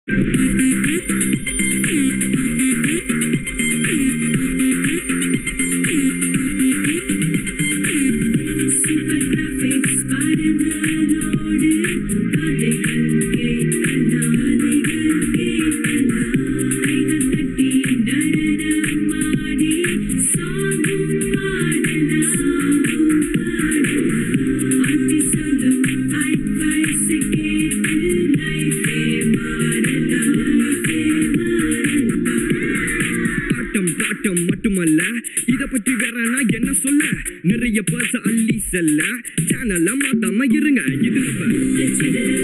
Super graphics படங்களோடு கதைகள் கேட்கலாம் கதைகள் கேட்கலாம் கைகள் தட்டி நடனமாடி சாங்கும் பாடலாம் சாங்கும் பாடலாம் ஆத்தி சொல்லும் அட்வைஸ் கேட்டு லைஃபே மாறலாம் லைஃபே மாறலாம் ஆட்டம் பாட்டம் மட்டுமல்ல இத பற்றி வேற நான் என்ன சொல்ல நிறைய பர்ச அள்ளி செல்ல சேனல்ல மாத்தாம இருங்க இது நம்ம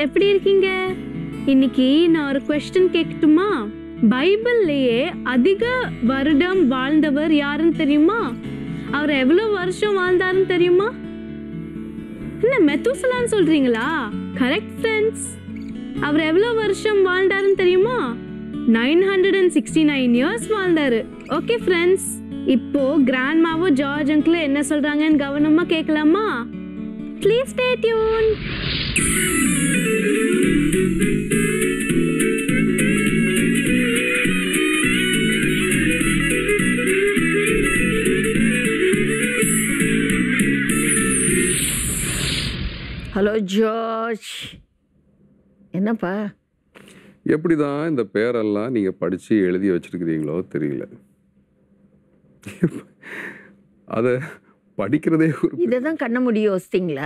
எப்படி இருக்கீங்க இன்னைக்கு நான் ஒரு கொஸ்டின் கேட்கட்டுமா பைபிள்லயே அதிக வருடம் வாழ்ந்தவர் யாருன்னு தெரியுமா அவர் எவ்வளவு வருஷம் வாழ்ந்தாருன்னு தெரியுமா என்ன மெத்துசலான்னு சொல்றீங்களா கரெக்ட் ஃப்ரெண்ட்ஸ் அவர் எவ்வளவு வருஷம் வாழ்ந்தாருன்னு தெரியுமா nine hundred and sixty nine years வாழ்ந்தாரு ஓகே ஃப்ரெண்ட்ஸ் இப்போ கிராண்ட்மாவோ ஜார்ஜ் அங்கிள் என்ன சொல்றாங்கன்னு கவனமா கேட்கலாமா please stay tuned hello George என்னப்பா எப்படி தான் இந்த பேரெல்லாம் நீங்கள் படித்து எழுதி வச்சிருக்கிறீங்களோ தெரியல அதை படிக்கிறதே ஒரு இதை தான் கண்ண முடி யோசித்தீங்களா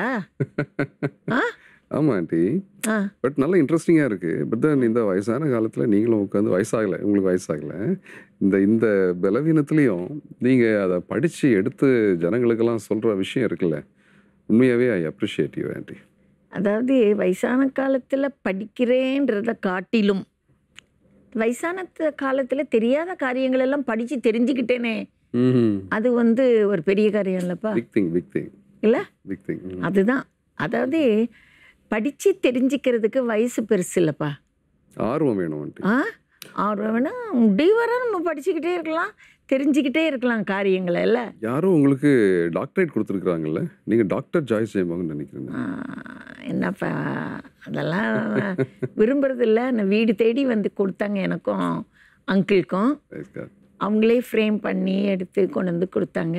ஆ ஆமாம் ஆண்டி ஆ பட் நல்லா இன்ட்ரெஸ்டிங்காக இருக்குது பட் தான் இந்த வயசான காலத்தில் நீங்களும் உட்காந்து வயசாகலை உங்களுக்கு வயசாகலை இந்த இந்த பலவீனத்துலேயும் நீங்கள் அதை படித்து எடுத்து ஜனங்களுக்கெல்லாம் சொல்கிற விஷயம் இருக்குல்ல உண்மையாகவே ஐ அப்ரிஷியேட் யூ ஆண்டி அதாவது வயசான காலத்தில் படிக்கிறேன்றத காட்டிலும் வயசான த- காலத்துல தெரியாத காரியங்கள் எல்லாம் படித்து தெரிஞ்சுக்கிட்டேனே ம் அது வந்து ஒரு பெரிய காரியம் இல்லைப்பா பிக் திங் பிக் திங் இல்லை பிக் திங் அதுதான் அதாவது படித்து தெரிஞ்சுக்கிறதுக்கு வயசு பெருசு இல்லைப்பா ஆர்வம் வேணும் ஆண்டி ஆ ஆர்வம் வேணா முடிவர நம்ம படிச்சுக்கிட்டே இருக்கலாம் தெரிஞ்சுக்கிட்டே இருக்கலாம் காரியங்களை இல்லை யாரோ உங்களுக்கு டாக்டரேட் கொடுத்துருக்குறாங்கல்ல நீங்கள் டாக்டர் ஜாய்ஸ் ஜெயமோகன் நினைக்கிறேன் ஆ, என்னப்பா அதெல்லாம் நான் விரும்புறது இல்லை நான் வீடு தேடி வந்து கொடுத்தாங்க எனக்கும் அங்கிளுக்கும் Praise God. அவங்களே ஃப்ரேம் பண்ணி எடுத்து கொண்டு வந்து கொடுத்தாங்க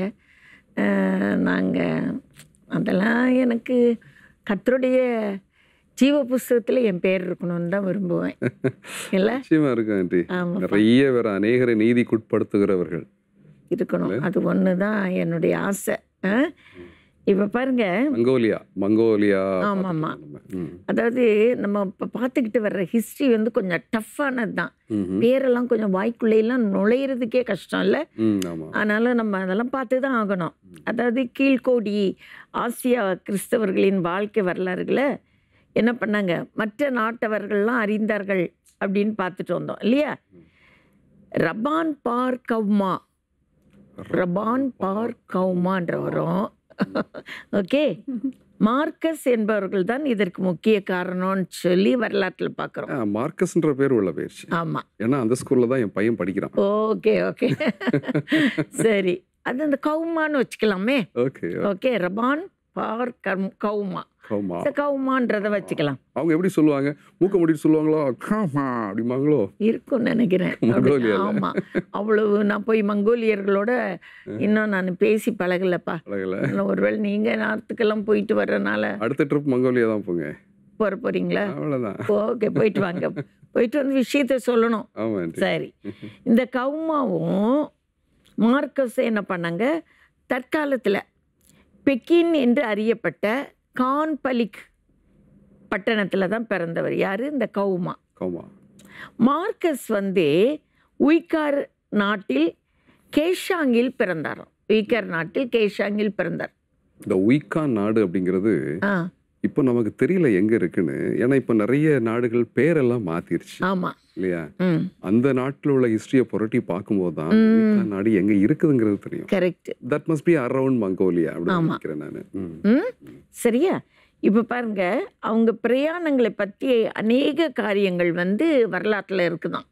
நாங்கள் அதெல்லாம் எனக்கு கர்த்தருடைய ஜீவ புஸ்தகத்தில் என் பேர் இருக்கணும்னு தான் விரும்புவேன் இல்லை நிச்சயமா இருக்கு ஆண்டி ஆமாப்பா. நிறைய வேற அநேகரை நீதிக்குட்படுத்துகிறவர்கள் இருக்கணும் அது ஒன்று தான் என்னுடைய ஆசை இப்போ பாருங்க மங்கோலியா மங்கோலியா ஆமா, ஆமா. பார்த்துட்டோம் நம்ம. ம். அதாவது நம்ம இப்போ பார்த்துக்கிட்டு வர்ற ஹிஸ்ட்ரி வந்து கொஞ்சம் டஃப்பானது தான் ம்ஹும். பேரெல்லாம் கொஞ்சம் வாய்க்குள்ளேயெல்லாம் நுழையிறதுக்கே கஷ்டம் இல்லை ம் ஆமா ஆனாலும் நம்ம அதெல்லாம் பார்த்து தான் ஆகணும் அதாவது கீழ்கோடி ஆசியா கிறிஸ்தவர்களின் வாழ்க்கை வரலாறுகளை என்ன பண்ணாங்க மற்ற நாட்டவர்கள்லாம் அறிந்தார்கள் அப்படின்னு பார்த்துட்டு வந்தோம் இல்லையா ரபான் பார் கவ்மா ரபான் பார் கவ்மான்றவரும் ஓகே மார்க்கஸ் என்பவர்கள் தான் இதற்கு முக்கிய காரணம்னு சொல்லி வரலாற்றில் பார்க்குறோம் ஆ, மார்க்கஸ்ன்ற பேர் உள்ள போயிடுச்சு ஆமாம் ஏன்னா அந்த ஸ்கூல்ல தான் என் பையன் படிக்கிறான் ஓகே ஓகே சரி அது அந்த கவுமான்னு வச்சுக்கலாமே ஓகே ஓகே ரபான் பார் கம் கவுமா கௌமா சரி, கவுமான்றதை வச்சுக்கலாம் அவங்க எப்படி சொல்லுவாங்க மூக்க முடிட்டு சொல்லுவாங்களோ காமா அப்படிம்பாங்களோ இருக்கும்னு நினைக்கிறேன் மங்கோலியால. ஆமா அவ்வளவு நான் போய் மங்கோலியர்களோட இன்னும் நான் பேசி பழகலப்பா அழகல இன்னும் ஒருவேளை நீங்க நார்த்துக்கெல்லாம் போயிட்டு வர்றதுனால அடுத்த ட்ரிப் மங்கோலியா தான் போங்க போற போறீங்களா அவ்வளவுதான் ஓகே போயிட்டு வாங்க போயிட்டு வந்து விஷயத்த சொல்லணும் ஆமா ஆண்டி சரி இந்த கவுமாவும் மார்க்கஸ் என்ன பண்ணாங்க தற்காலத்தில் பெக்கின் என்று அறியப்பட்ட கான்பலிக் பட்டணத்தில் தான் பிறந்தவர் யார் இந்த கவுமா கௌமா மார்க்கஸ் வந்து உய்கார் நாட்டில் கேஷாங்கில் பிறந்தாராம் உய்கார் நாட்டில் கேஷாங்கில் பிறந்தார் இந்த உய்கான் நாடு அப்படிங்கிறது ஆ இப்போ நமக்கு தெரியல எங்க இருக்குன்னு ஏன்னா இப்போ நிறைய நாடுகள் பேரெல்லாம் மாத்திருச்சு ஆமாம் இல்லையா ம் அந்த நாட்டில் உள்ள ஹிஸ்டரியை புரட்டி பார்க்கும்போது தான் உய்கான் நாடு எங்க இருக்குதுங்கிறது தெரியும் correct that must be around Mongolia அப்படின்னு ஆமா. நினைக்கிறேன் நான் ம் சரியா இப்போ பாருங்க அவங்க பிரயாணங்களை பற்றி அநேக காரியங்கள் வந்து வரலாற்றில் இருக்குதாம்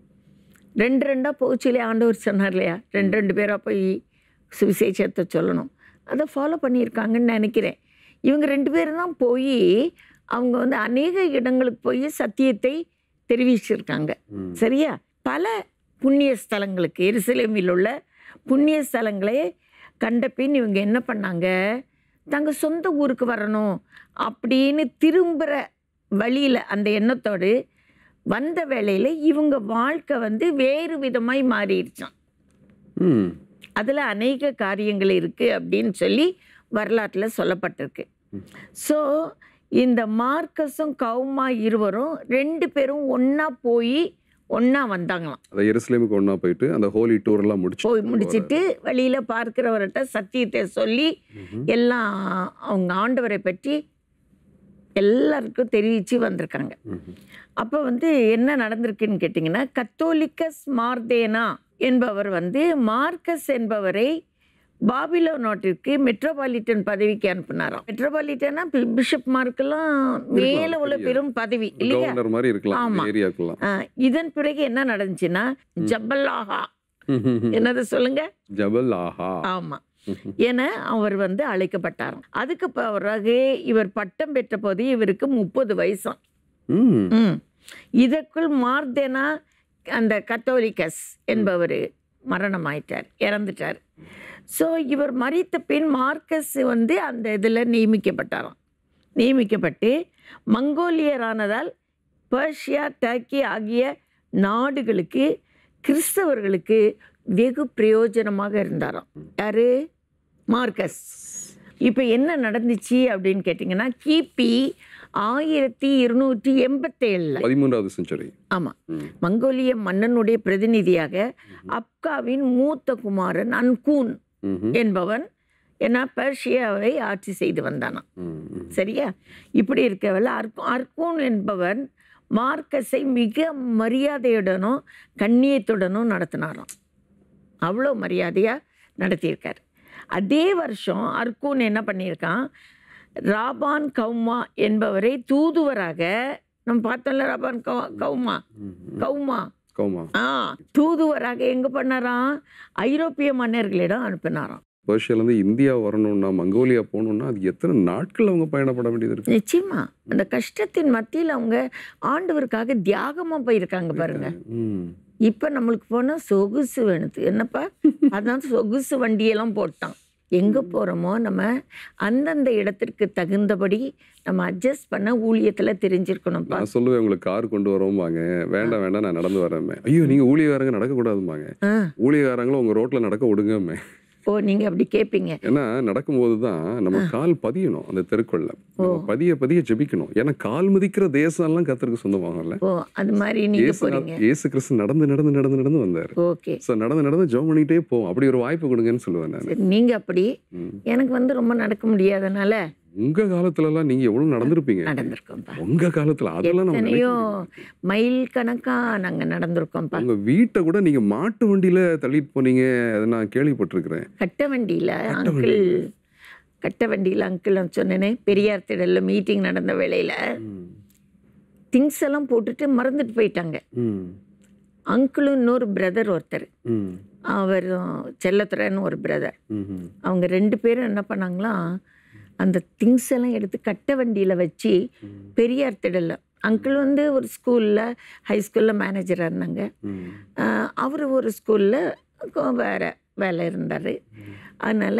ரெண்டு ரெண்டாக போச்சுலே ஆண்டவர் சொன்னார் இல்லையா ரெண்டு ரெண்டு பேராக போய் சுவிசேஷத்தை சொல்லணும் அதை ஃபாலோ பண்ணியிருக்காங்கன்னு நினைக்கிறேன் இவங்க ரெண்டு பேரும் தான் போய் அவங்க வந்து அநேக இடங்களுக்கு போய் சத்தியத்தை தெரிவிச்சிருக்காங்க சரியா பல புண்ணிய ஸ்தலங்களுக்கு எருசலேமில் உள்ள புண்ணிய ஸ்தலங்களே கண்ட பின் இவங்க என்ன பண்ணாங்க தங்க சொந்த ஊருக்கு வரணும் அப்படின்னு திரும்புகிற வழியில் அந்த எண்ணத்தோடு வந்த வேளையில் இவங்க வாழ்க்கை வந்து வேறு விதமாய் மாறிடுச்சான் ம் அதில் அநேக காரியங்கள் இருக்குது அப்படின்னு சொல்லி வரலாற்றில் சொல்லப்பட்டிருக்கு ஸோ இந்த மார்க்கஸும் கவுமா இருவரும் ரெண்டு பேரும் ஒன்றா போய் ஒன்றா வந்தாங்களாம் அதை எருசலேமுக்கு ஒண்ணா போயிட்டு அந்த ஹோலி டூர் எல்லாம் முடிச்சு போய் முடிச்சிட்டு வழியில் பார்க்கிறவர்கிட்ட சத்தியத்தை சொல்லி எல்லாம் அவங்க ஆண்டவரை பற்றி எல்லாருக்கும் தெரிவித்து வந்திருக்காங்க அப்போ வந்து என்ன நடந்திருக்குன்னு கேட்டிங்கன்னா கத்தோலிக்கஸ் மார்தேனா என்பவர் வந்து மார்க்கஸ் என்பவரை பாபிலோ நாட்டிற்கு மெட்ரோபாலிட்டன் பதவிக்கு அனுப்புனாராம் மெட்ரோபாலிட்டனா பிஷப் மார்க்கெல்லாம் மேலே உள்ள பெரிய பெரும் பதவி இல்லையா கவர்னர் மாதிரி இருக்கலாம் ஆமா. அந்த ஏரியாக்கெல்லாம் ஆ, இதன் பிறகு என்ன நடந்துச்சுன்னா ஜபல்லாஹா என்னது சொல்லுங்க ஜபல் ஆஹா ஆமா என அவர் வந்து அழைக்கப்பட்டாராம் அதுக்கு பிறகு இவர் பட்டம் பெற்ற போது இவருக்கு முப்பது வயசாம் ம் ம் இதற்குள் மார்தேனா அந்த கத்தோலிக்கஸ் என்பவர் மரணமாயிட்டார் இறந்துட்டார் ஸோ இவர் மறித்த பின் மார்க்கஸ் வந்து அந்த இதில் நியமிக்கப்பட்டாராம் நியமிக்கப்பட்டு மங்கோலியரானதால் பர்ஷியா டர்க்கி ஆகிய நாடுகளுக்கு கிறிஸ்தவர்களுக்கு வெகு பிரயோஜனமாக இருந்தாராம் யாரு மார்க்கஸ் இப்போ என்ன நடந்துச்சு அப்படின்னு கேட்டிங்கன்னா கிபி ஆயிரத்தி இருநூற்றி எண்பத்தேழில் பதிமூன்றாவது செஞ்சுரி ஆமாம் ம். மங்கோலிய மன்னனுடைய பிரதிநிதியாக அப்காவின் மூத்த குமாரன் அன்கூன் என்பவன் என்ன பெர்ஷியாவை ஆட்சி செய்து வந்தானாம் சரியா இப்படி இருக்கவல்ல அர்க் அர்கூன் என்பவன் மார்க்கஸை மிக மரியாதையுடனும் கண்ணியத்துடனும் நடத்தினாராம் அவ்வளோ மரியாதையாக நடத்தியிருக்கார் அதே வருஷம் அர்கூன் என்ன பண்ணியிருக்கான் ராபான் கௌமா என்பவரை தூதுவராக நம்ம பார்த்தோம்ல ராபான் கௌ- கௌமா கௌமா கோமா ஆ தூதுவராக எங்கே பண்ணாராம் ஐரோப்பிய மன்னர்களிடம் அனுப்பினாராம் பர்ஷியாலேருந்து இந்தியா வரணும்னா மங்கோலியா போகணும்னா அது எத்தனை நாட்கள் அவங்க பயணப்பட வேண்டியது இருக்கு நிச்சயமா அந்த கஷ்டத்தின் மத்தியில் அவங்க ஆண்டவருக்காக தியாகமாக போயிருக்காங்க பாருங்க ம். இப்போ நம்மளுக்கு போனால் சொகுசு வேணுது என்னப்பா அதான் சொகுசு வண்டியெல்லாம் போட்டான் எங்கே போகிறோமோ நம்ம அந்தந்த இடத்திற்கு தகுந்தபடி நம்ம அட்ஜஸ்ட் பண்ண ஊழியத்தில் தெரிஞ்சிருக்கணும்ப்பா நான் சொல்லுவேன் உங்களுக்கு கார் கொண்டு வரோம்பாங்க வேண்டாம் வேண்டாம் நான் நடந்து வரேன் ஐயோ நீங்க ஊழியக்காரங்க நடக்கக்கூடாதும்பாங்க ஆ ஊழியக்காரங்களும் உங்க ரோட்ல நடக்க விடுங்கம்மே ஓ நீங்கள் அப்படி கேட்பீங்க ஏன்னா நடக்கும்போது தான் நம்ம கால் பதியணும் அந்த தெருக்குள்ள நம்ம பதிய பதிய ஜெபிக்கணும் ஏன்னா கால் மிதிக்கிற தேசம் எல்லாம் கத்தருக்கு சொந்தமாகல ஓ அது மாதிரி நீங்கள் இயேசு போகிறீங்க இயேசு கிறிஸ்து நடந்து நடந்து நடந்து நடந்து வந்தாரு ஓகே ஸோ நடந்து நடந்து ஜெபம் பண்ணிட்டே போவோம் அப்படி ஒரு வாய்ப்பு கொடுங்கன்னு சொல்லுவேன் நான் சரி நீங்கள் அப்படி ம். எனக்கு வந்து ரொம்ப நடக்க முடியாதனால உங்க காலத்துல எல்லாம் நீங்க எவ்வளவு நடந்திருப்பீங்க நடந்திருக்கோம்ப்பா உங்க காலத்துல அதெல்லாம் நம்ம எத்தனையோ நினைக்க மைல் கணக்கா நாங்கள் நடந்திருக்கோம்ப்பா உங்க வீட்டை கூட நீங்க மாட்டு வண்டியில தள்ளிட்டு போனீங்க அதை நான் கேள்விப்பட்டிருக்கிறேன் கட்ட வண்டியில் அங்கிள் கட்ட வண்டியில் அங்கிள் சொன்னேனே பெரியார் திடல்ல மீட்டிங் நடந்த வேளையில் திங்ஸ் எல்லாம் போட்டுட்டு மறந்துட்டு போயிட்டாங்க ம். அங்கிளும் இன்னொரு பிரதர் ஒருத்தர் ம். அவர் செல்லத்துறைன்னு ஒரு பிரதர் ம்ஹும். அவங்க ரெண்டு பேரும் என்ன பண்ணாங்களாம் அந்த திங்ஸ் எல்லாம் எடுத்து கட்ட வண்டியில் வச்சு பெரியார் திடல்ல அங்கிள் வந்து ஒரு ஸ்கூலில் ஹை ஸ்கூலில் மேனேஜராக இருந்தாங்க ம். அவர் ஒரு ஸ்கூலில் வேறு வேலை இருந்தார் அதனால்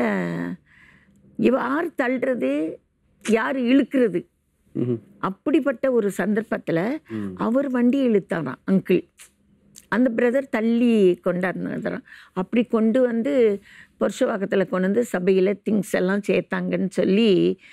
இவ யார் தள்ளுறது யார் இழுக்கிறது ம்ஹும். அப்படிப்பட்ட ஒரு சந்தர்ப்பத்தில் ம். அவர் வண்டி இழுத்தாராம் அங்கிள் அந்த பிரதர் தள்ளி கொண்டாடுறான் அப்படி கொண்டு வந்து புருஷவாக்கத்தில் கொண்டு வந்து சபையில் திங்ஸ் எல்லாம் சேர்த்தாங்கன்னு சொல்லி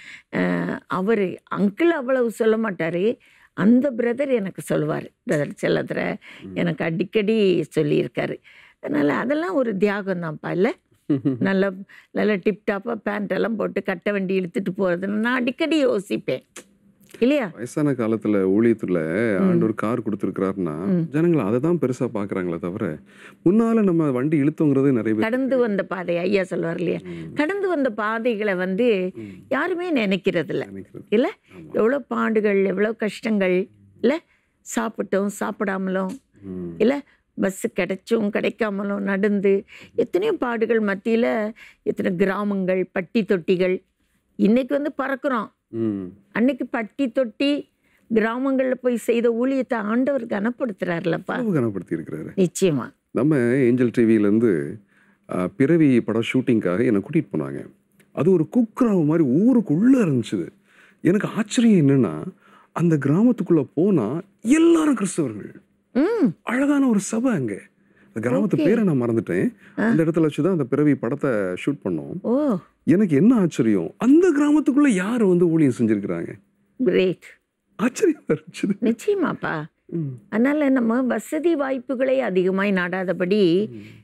அவர் அங்கிள் அவ்வளவு சொல்ல மாட்டார் அந்த பிரதர் எனக்கு சொல்லுவார் பிரதர் செல்லதுரை எனக்கு அடிக்கடி சொல்லியிருக்காரு அதனால் அதெல்லாம் ஒரு தியாகம் தான்ப்பா இல்லை நல்ல நல்ல டிப்டாப்பாக பேண்ட் எல்லாம் போட்டு கட்ட வண்டி இழுத்துட்டு போகிறதுன்னு நான் அடிக்கடி யோசிப்பேன் இல்லையா வயசான காலத்துல ஊழியத்துல ஆண்டவர் கார் கொடுத்துருக்கிறாருன்னா ஜனங்கள் அதை தான் பெருசா பாக்குறாங்களே தவிர முன்னால நம்ம வண்டி இழுத்தோங்கிறது நிறைய பேர் கடந்து வந்த பாதை ஐயா சொல்லுவார் இல்லையா கடந்து வந்த பாதைகளை வந்து யாருமே நினைக்கிறது இல்லை நினைக்கிறது. இல்லை எவ்வளோ பாடுகள் எவ்வளோ கஷ்டங்கள் இல்லை சாப்பிட்டோம் சாப்பிடாமலும் ம். இல்லை பஸ்ஸு கிடைச்சும் கிடைக்காமலும் நடந்து எத்தனையோ பாடுகள் மத்தியில் எத்தனை கிராமங்கள் பட்டி தொட்டிகள் இன்னைக்கு வந்து பறக்கிறோம் ம். அன்னைக்கு பட்டி தொட்டி கிராமங்களில் போய் செய்த ஊழியத்தை ஆண்டவர் கனப்படுத்துறாருலப்பா அளவு கனப்படுத்தி இருக்கிறாரு நிச்சயமா நம்ம ஏஞ்சல் டிவியிலேருந்து பிறவி படம் ஷூட்டிங்காக என்னை கூட்டிகிட்டு போனாங்க அது ஒரு குக்கிராமம் மாதிரி ஊருக்குள்ளே இருந்துச்சு எனக்கு ஆச்சரியம் என்னன்னா அந்த கிராமத்துக்குள்ளே போனால் எல்லாரும் கிறிஸ்தவர்கள் ம் அழகான ஒரு சபை அங்கே அந்த கிராமத்து பேரை நான் மறந்துட்டேன் அந்த இடத்துல வச்சு தான் அந்த பிறவி படத்தை ஷூட் பண்ணோம் ஓ எனக்கு என்ன ஆச்சரியம் அந்த கிராமத்துக்குள்ளே யார் வந்து ஊழியம் செஞ்சுருக்கிறாங்க கிரேட் ஆச்சரியம் இருந்துச்சு நிச்சயமாப்பா ம். அதனால நம்ம வசதி வாய்ப்புகளை அதிகமாய் நாடாதபடி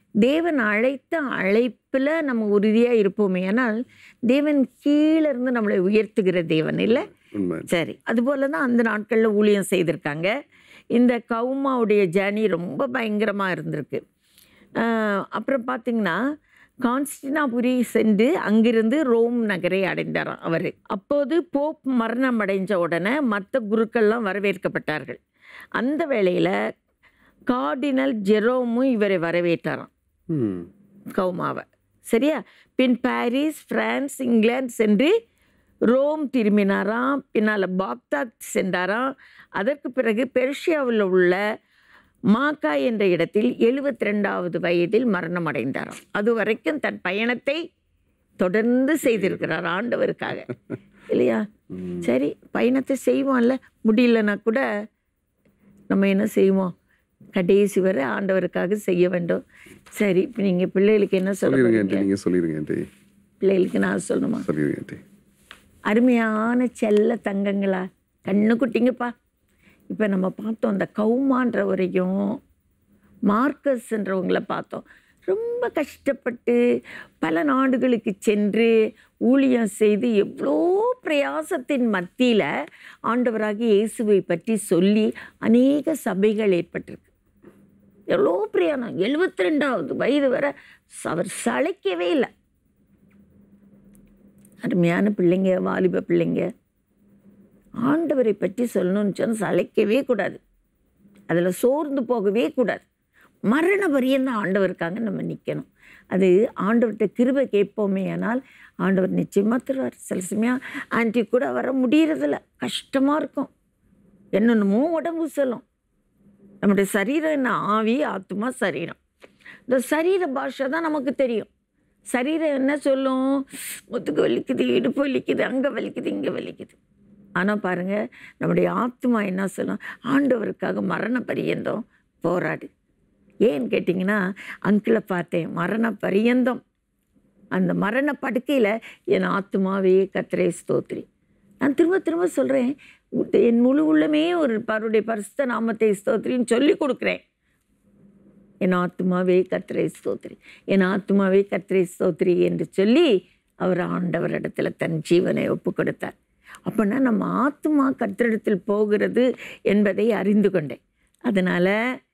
தேவன் அழைத்த அழைப்பில் நம்ம உறுதியாக இருப்போமே ஆனால் தேவன் கீழே இருந்து நம்மளை உயர்த்துகிற தேவன் இல்லை உண்மை சரி அதுபோல தான் அந்த நாட்களில் ஊழியம் செய்திருக்காங்க இந்த கவுமாவுடைய ஜேர்னி ரொம்ப பயங்கரமாக இருந்திருக்கு ஆஹ் அப்புறம் பார்த்தீங்கன்னா கான்ஸ்டினாபுரி சென்று அங்கிருந்து ரோம் நகரை அடைந்தாராம் அவர் அப்போது போப் மரணம் அடைஞ்ச உடனே மற்ற குருக்கள்லாம் வரவேற்கப்பட்டார்கள் அந்த வேளையில் கார்டினல் ஜெரோமும் இவரை வரவேற்றாராம் ம் கௌமாவை சரியா பின் பாரிஸ் பிரான்ஸ் இங்கிலாந்து சென்று ரோம் திரும்பினாராம் பின்னால் பாக்தாத் சென்றாராம் அதற்கு பிறகு பெர்ஷியாவில் உள்ள மாக்கா என்ற இடத்தில் எழுபத்தி ரெண்டாவது வயதில் மரணம் அடைந்தாராம் அது வரைக்கும் தன் பயணத்தை தொடர்ந்து செய்திருக்கிறார் ஆண்டவருக்காக இல்லையா சரி பயணத்தை செய்வோம்ல முடியலன்னா கூட நம்ம என்ன செய்வோம் கடைசி வரை ஆண்டவருக்காக செய்ய வேண்டும் சரி இப்போ நீங்கள் பிள்ளைகளுக்கு என்ன சொல்ல சொல்லிருங்க போறீங்க? ஆண்டி நீங்கள் சொல்லிருங்க ஆண்டி பிள்ளைகளுக்கு நான் சொல்லணுமா சொல்லிருங்க ஆண்டி அருமையான செல்ல தங்கங்களா கண்ணு குட்டிங்கப்பா இப்போ நம்ம பார்த்தோம் இந்த கௌமான்ற வரைக்கும் மார்க்கஸ்ன்றவங்கள பார்த்தோம் ரொம்ப கஷ்டப்பட்டு பல நாடுகளுக்கு சென்று ஊழியம் செய்து எவ்வளோ பிரயாசத்தின் மத்தியில் ஆண்டவராகி இயேசுவை பற்றி சொல்லி அநேக சபைகள் ஏற்பட்டிருக்கு எவ்வளோ பிரயாணம் எழுபத்தி ரெண்டாவது வயது வரை அவர் சளைக்கவே இல்லை அருமையான பிள்ளைங்க வாலிப பிள்ளைங்க ஆண்டவரை பற்றி சொல்லணும்னு சொன்னால் சளைக்கவே கூடாது அதில் சோர்ந்து போகவே கூடாது மரண பரியந்தான் ஆண்டவருக்காக நம்ம நிற்கணும் அது ஆண்டவர்கிட்ட கிருபை கேட்போமே ஆனால் ஆண்டவர் நிச்சயமாக தருவார் சில சமயம் ஆன்ட்டி கூட வர முடியறதில்ல கஷ்டமாக இருக்கும் என்னென்னமோ உடம்பு சொல்லும் நம்முடைய சரீரம் என்ன ஆவி ஆத்மா சரீரம் இந்த சரீர பாஷை தான் நமக்கு தெரியும் சரீரம் என்ன சொல்லும் முதுகு வலிக்குது இடுப்பு வலிக்குது அங்கே வலிக்குது இங்கே வலிக்குது ஆனால் பாருங்கள் நம்முடைய ஆத்மா என்ன சொல்லும் ஆண்டவருக்காக மரண பரியந்தம் போராடு ஏன்னு கேட்டிங்கன்னா அங்கிளை பார்த்தேன் மரண பரியந்தம் அந்த மரண படுக்கையில் என் ஆத்மாவே கத்திரை ஸ்தோத்ரி நான் திரும்ப திரும்ப சொல்கிறேன் என் முழு உள்ளமே ஒரு பருடைய பரிசுத்த நாமத்தை ஸ்தோத்திரின்னு சொல்லி கொடுக்குறேன் என் ஆத்மாவே கத்திரை ஸ்தோத்ரி என் ஆத்மாவே கத்திரை ஸ்தோத்ரி என்று சொல்லி அவர் ஆண்டவரிடத்துல தன் ஜீவனை ஒப்பு கொடுத்தார் அப்படின்னா நம்ம ஆத்மா கத்திரிடத்தில் போகிறது என்பதை அறிந்து கொண்டேன் அதனால்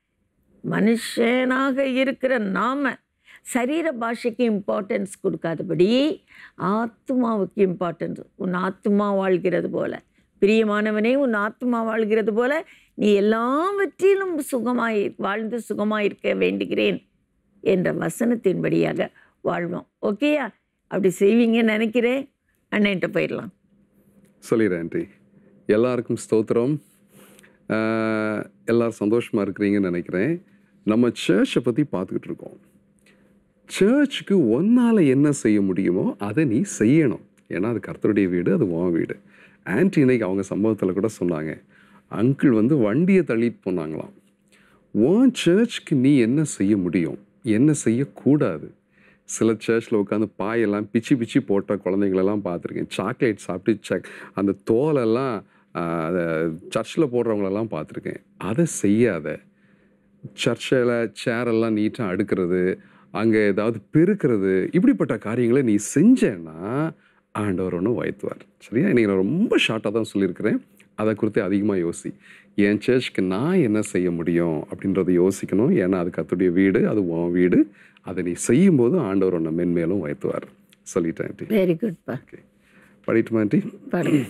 மனுஷனாக இருக்கிற நாம சரீர பாஷைக்கு இம்பார்ட்டன்ஸ் கொடுக்காதபடி ஆத்மாவுக்கு இம்பார்ட்டன்ஸ் உன் ஆத்மா வாழ்கிறது போல பிரியமானவனே உன் ஆத்மா வாழ்கிறது போல நீ எல்லாவற்றிலும் சுகமாய் வாழ்ந்து சுகமாயிருக்க வேண்டுகிறேன் என்ற வசனத்தின்படியாக வாழ்வோம் ஓகேயா அப்படி செய்வீங்கன்னு நினைக்கிறேன் அண்ணன்ட்ட போயிடலாம் சொல்லிடுறேன் ஆண்டி எல்லாருக்கும் ஸ்தோத்திரம் ஆஹ், எல்லாரும் சந்தோஷமாக இருக்கிறீங்கன்னு நினைக்கிறேன் நம்ம சர்ச்சை பற்றி பார்த்துக்கிட்டு இருக்கோம் சர்ச்சுக்கு ஒன்னால் என்ன செய்ய முடியுமோ அதை நீ செய்யணும் ஏன்னா அது கர்த்தருடைய வீடு அது உன் வீடு ஆன்டி இன்னைக்கு அவங்க சம்பவத்தில் கூட சொன்னாங்க அங்கிள் வந்து வண்டியை தள்ளிட்டு போனாங்களாம் உன் சர்ச்சுக்கு நீ என்ன செய்ய முடியும் என்ன செய்யக்கூடாது சில சர்ச்சில் உட்காந்து பாயெல்லாம் பிச்சு பிச்சு போட்ட குழந்தைங்களெல்லாம் பார்த்துருக்கேன் சாக்லேட் சாப்பிட்டு சக் அந்த தோலெல்லாம் சர்ச்சில் போடுறவங்களெல்லாம் பார்த்துருக்கேன் அதை செய்யாத சர்ச்சில் சேரெல்லாம் நீட்டாக அடுக்கிறது அங்கே ஏதாவது பெருக்கிறது இப்படிப்பட்ட காரியங்களை நீ செஞ்சேன்னா ஆண்டவர் ஒன்று வாழ்த்துவார் சரியா இன்னைக்கு நான் ரொம்ப ஷார்ட்டாக தான் சொல்லியிருக்கிறேன் அதை குறித்து அதிகமாக யோசி என் சர்ச்சுக்கு நான் என்ன செய்ய முடியும் அப்படின்றத யோசிக்கணும் ஏன்னா அது கத்துடைய வீடு அது உன் வீடு அதை நீ செய்யும்போது ஆண்டவர் ஒன்று மென்மேலும் வாழ்த்துவார் சொல்லிட்டேன் ஆண்டி வெரி குட்பா ஓகே படிட்டுமா ஆண்டி பாருங்க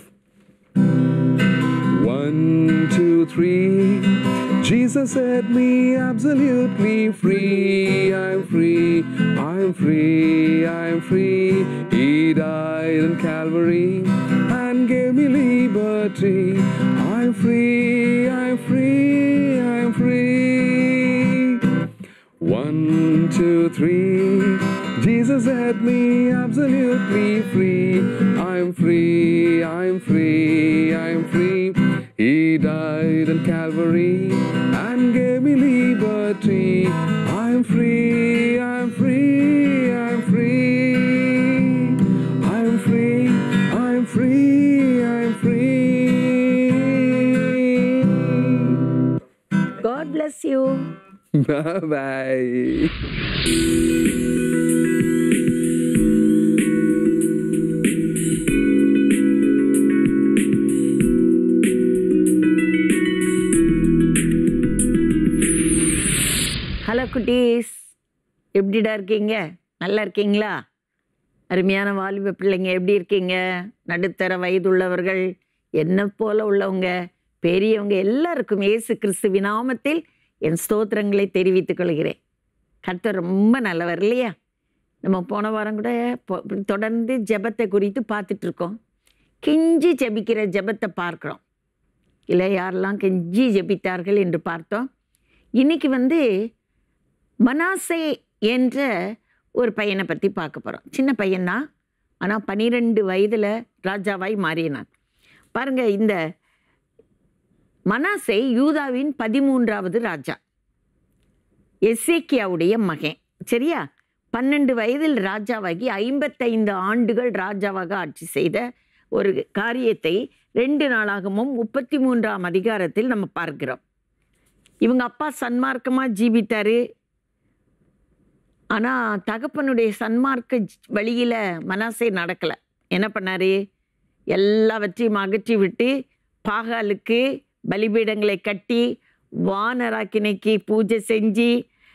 One, two, three. Jesus set me absolutely free. I'm free. I'm free. I'm free. He died on Calvary and gave me liberty. I'm free. I'm free. I'm free. One, two, three. Jesus set me absolutely free. I'm free, I'm free, I'm free. He died on Calvary and gave me liberty. I'm free, I'm free, I'm free. I'm free, I'm free, I'm free. God bless you bye hello குட்டீஸ் எப்படிடா இருக்கீங்க நல்லா இருக்கீங்களா அருமையான வாலிப பிள்ளைங்க எப்படி இருக்கீங்க நடுத்தர வயதுள்ளவர்கள் என்ன போல உள்ளவங்க பெரியவங்க எல்லாருக்கும் இயேசு கிறிஸ்து நாமத்தில் என் ஸ்தோத்திரங்களை தெரிவித்துக் கொள்கிறேன் கர்த்தர் ரொம்ப நல்லவர் இல்லையா நம்ம போன வாரம் கூட பொ- தொடர்ந்து ஜெபத்தை குறித்து பார்த்துட்டு இருக்கோம் கெஞ்சி ஜெபிக்கிற ஜெபத்தை பார்க்குறோம் இல்லை யாரெல்லாம் கெஞ்சி ஜெபித்தார்கள் என்று பார்த்தோம் இன்னைக்கு வந்து மனாசே என்ற ஒரு பையனை பற்றி பார்க்க போகிறோம் சின்ன பையன்தான் ஆனால் பன்னிரெண்டு வயதில் ராஜாவாய் மாறினான் பாருங்க இந்த மனாசே யூதாவின் பதிமூன்றாவது ராஜா எசேக்கியாவுடைய மகன் சரியா பன்னெண்டு வயதில் ராஜாவாகி ஐம்பத்தைந்து ஆண்டுகள் ராஜாவாக ஆட்சி செய்த ஒரு காரியத்தை ரெண்டு நாளாகவும் முப்பத்தி மூன்றாம் அதிகாரத்தில் நம்ம பார்க்கிறோம் இவங்க அப்பா சன்மார்க்கமாக ஜீவித்தாரு ஆனால் தகப்பனுடைய சன்மார்க்க ஜ- வழியில மனாசே நடக்கலை என்ன பண்ணாரு எல்லாவற்றையும் அகற்றி விட்டு பாகாலுக்கு பலிபீடங்களை கட்டி வானராக்கினைக்கு பூஜை செஞ்சு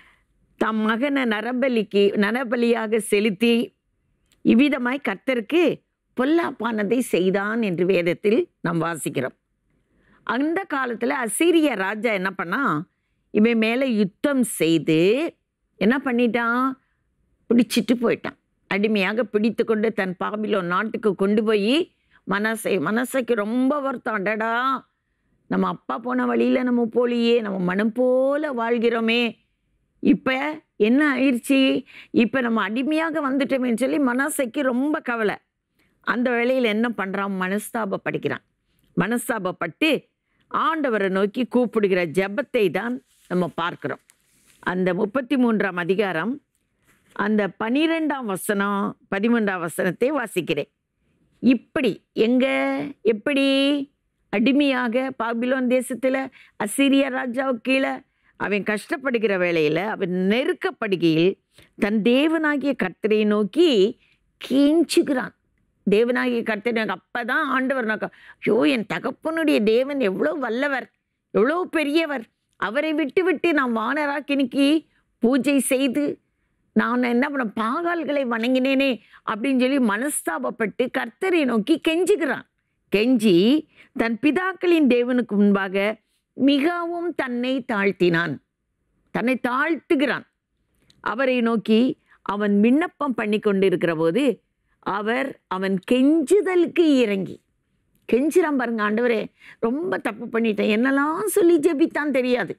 தம் மகனை நரபலிக்கு நரபலியாக செலுத்தி இவ்விதமாய் கர்த்தருக்கு பொல்லாப்பானதை செய்தான் என்று வேதத்தில் நாம் வாசிக்கிறோம் அந்த காலத்தில் அசீரிய ராஜா என்ன பண்ணா இவன் மேலே யுத்தம் செய்து என்ன பண்ணிட்டான் பிடிச்சிட்டு போயிட்டான் அடிமையாக பிடித்து கொண்டு தன் பாபிலோன் நாட்டுக்கு கொண்டு போய் மனசை மனசைக்கு ரொம்ப வருத்தம் அடடா நம்ம அப்பா போன வழியில் நம்ம போலியே நம்ம மனம் போல வாழ்கிறோமே இப்போ என்ன ஆயிடுச்சு இப்போ நம்ம அடிமையாக வந்துட்டோமேன்னு சொல்லி மனசைக்கு ரொம்ப கவலை அந்த வேளையில் என்ன பண்ணுறான் மனஸ்தாபப்படுகிறான் மனஸ்தாபப்பட்டு ஆண்டவரை நோக்கி கூப்பிடுகிற ஜெபத்தை தான் நம்ம பார்க்கிறோம் அந்த முப்பத்தி மூன்றாம் அதிகாரம் அந்த பனிரெண்டாம் வசனம் பதிமூன்றாம் வசனத்தை வாசிக்கிறேன் இப்படி எங்க எப்படி அடிமையாக பாபிலோன் தேசத்தில் அசிரிய ராஜாவுக்கு கீழே அவன் கஷ்டப்படுகிற வேளையில் அவன் நெருக்கப்படுகையில் தன் தேவனாகிய கர்த்தரை நோக்கி கீஞ்சுகிறான் தேவனாகிய கர்த்தர் எனக்கு அப்போ தான் ஆண்டவர் நான் ஐயோ என் தகப்பனுடைய தேவன் எவ்வளோ வல்லவர் எவ்வளோ பெரியவர் அவரை விட்டு விட்டு நான் வானராக்கினிக்கு பூஜை செய்து நான் என்ன பண்ண பாகால்களை வணங்கினேனே அப்படின்னு சொல்லி மனஸ்தாபப்பட்டு கர்த்தரை நோக்கி கெஞ்சுகிறான் கெஞ்சி தன் பிதாக்களின் தேவனுக்கு முன்பாக மிகவும் தன்னை தாழ்த்தினான் தன்னை தாழ்த்துகிறான் அவரை நோக்கி அவன் விண்ணப்பம் பண்ணி கொண்டிருக்கிற போது அவர் அவன் கெஞ்சுதலுக்கு இறங்கி கெஞ்சுறான் பாருங்க ஆண்டவரே ரொம்ப தப்பு பண்ணிட்டேன் என்னெல்லாம் சொல்லி ஜெபித்தான் தெரியாது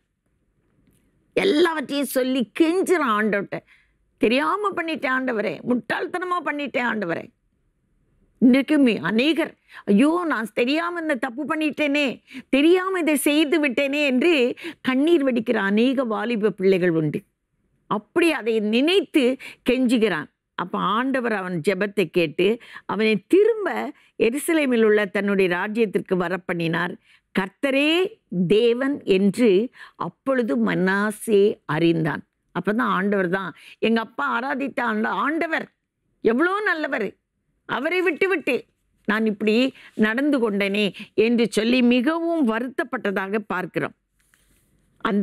எல்லாவற்றையும் சொல்லி கெஞ்சுறான் ஆண்டவர்கிட்ட தெரியாம பண்ணிட்டேன் ஆண்டவரே முட்டாள்தனமா பண்ணிட்டேன் ஆண்டவரே இன்றைக்கு மி- அநேகர் ஐயோ நான் தெரியாம இந்த தப்பு பண்ணிட்டேனே தெரியாம இதை செய்து விட்டேனே என்று கண்ணீர் வடிக்கிற அநேக வாலிப பிள்ளைகள் உண்டு அப்படி அதை நினைத்து கெஞ்சுகிறான் அப்போ ஆண்டவர் அவன் ஜெபத்தை கேட்டு அவனை திரும்ப எருசலேமில் உள்ள தன்னுடைய ராஜ்யத்திற்கு வரப்பண்ணினார் கர்த்தரே தேவன் என்று அப்பொழுது மனாசே அறிந்தான் அப்போ தான் ஆண்டவர் தான் எங்கள் அப்பா ஆராதித்த ஆண்ட ஆண்டவர் எவ்வளோ நல்லவர் அவரை விட்டு விட்டு நான் இப்படி நடந்து கொண்டேனே என்று சொல்லி மிகவும் வருத்தப்பட்டதாக பார்க்கிறோம் அந்த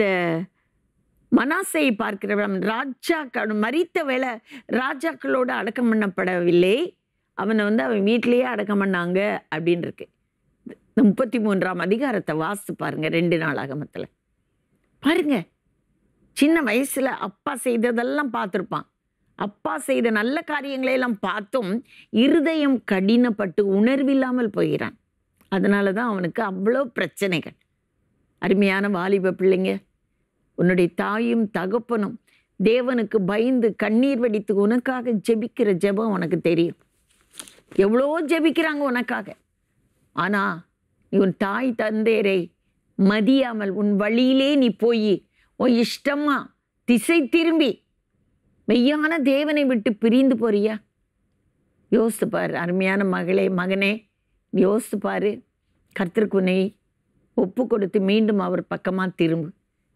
மனாசையை பார்க்கிறவன் ராஜாக்கள் மரித்த வேளை ராஜாக்களோடு அடக்கம் பண்ணப்படவில்லை அவனை வந்து அவன் வீட்டிலேயே அடக்கம் பண்ணாங்க அப்படின்னு இருக்கு இந்த முப்பத்தி மூன்றாம் அதிகாரத்தை வாசித்து பாருங்க ரெண்டு நாள் ஆகமத்தில் பாருங்க சின்ன வயசுல அப்பா செய்ததெல்லாம் பார்த்துருப்பான் அப்பா செய்த நல்ல காரியங்களை எல்லாம் பார்த்தும் இருதயம் கடினப்பட்டு உணர்வில்லாமல் போகிறான் அதனால தான் அவனுக்கு அவ்வளோ பிரச்சனைகள் அருமையான வாலிப பிள்ளைங்க உன்னுடைய தாயும் தகப்பனும் தேவனுக்கு பயந்து கண்ணீர் வடித்து உனக்காக ஜெபிக்கிற ஜெபம் உனக்கு தெரியும் எவ்வளோ ஜெபிக்கிறாங்க உனக்காக ஆனா நீ உன் தாய் தந்தையரை மதியாமல் உன் வழியிலே நீ போய் உன் இஷ்டமா திசை திரும்பி மெய்யான தேவனை விட்டு பிரிந்து போறியா யோசித்து பாரு அருமையான மகளே மகனே நீ யோசித்து பாரு கர்த்தருக்கு உன்னை ஒப்பு கொடுத்து மீண்டும் அவர் பக்கமாக திரும்பு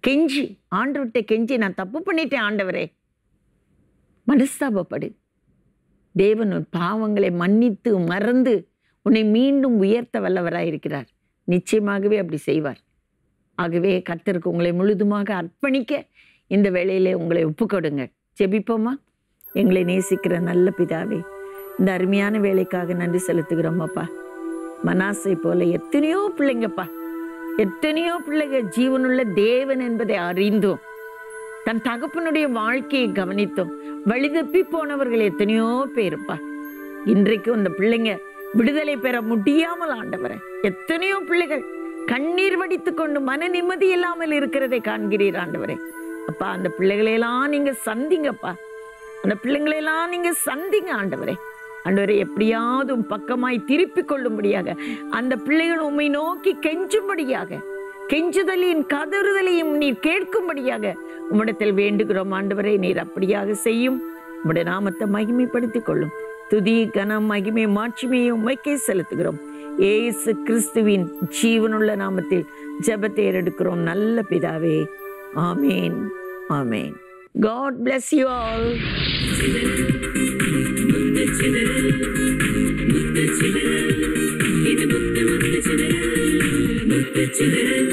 கெஞ்சி ஆண்டவர்கிட்ட கெஞ்சி நான் தப்பு பண்ணிட்டேன் ஆண்டவரே மனஸ்தாபப்படு தேவன் உன் பாவங்களை மன்னித்து மறந்து உன்னை மீண்டும் உயர்த்த வல்லவராயிருக்கிறார் நிச்சயமாகவே அப்படி செய்வார் ஆகவே கர்த்தருக்கு உங்களை முழுதுமாக அர்ப்பணிக்க இந்த வேளையிலே உங்களை ஒப்புக்கொடுங்க ஜெபிப்போமா எங்களை நேசிக்கிற நல்ல பிதாவே இந்த அருமையான வேலைக்காக நன்றி செலுத்துகிறோம் அப்பா மனாசை போல எத்தனையோ பிள்ளைங்கப்பா எத்தனையோ பிள்ளைங்க ஜீவனுள்ள தேவன் என்பதை அறிந்தோம் தன் தகப்பனுடைய வாழ்க்கையை கவனித்தோம் வழிதப்பி போனவர்கள் எத்தனையோ பேருப்பா இன்றைக்கு அந்த பிள்ளைங்க விடுதலை பெற முடியாமல் ஆண்டவரே எத்தனையோ பிள்ளைகள் கண்ணீர் வடித்துக் கொண்டு மன நிம்மதி இல்லாமல் இருக்கிறதை காண்கிறீர் ஆண்டவரே அப்பா அந்த பிள்ளைகளையெல்லாம் நீங்க சந்திங்கப்பா அந்த பிள்ளைங்களையெல்லாம் நீங்க சந்திங்க ஆண்டவரே ஆண்டவரே எப்படியாவது உம் பக்கமாய் திருப்பி கொள்ளும்படியாக அந்த பிள்ளைகள் உம்மை நோக்கி கெஞ்சும்படியாக கெஞ்சுதலின் கதறுதலையும் நீர் கேட்கும்படியாக உம்மிடத்தில் வேண்டுகிறோம் ஆண்டவரே நீர் அப்படியாக செய்யும் உம்முடைய நாமத்தை மகிமைப்படுத்திக் கொள்ளும் துதி கனம் மகிமை மாட்சிமையை உமைக்கே செலுத்துகிறோம் ஏசு கிறிஸ்துவின் ஜீவனுள்ள நாமத்தில் ஜெபத்தை எடுக்கிறோம் நல்ல பிதாவே ஆமேன் ஆமேன் காட் bless you all இது முத்து முத்து சிதறல் முத்து சிதறல்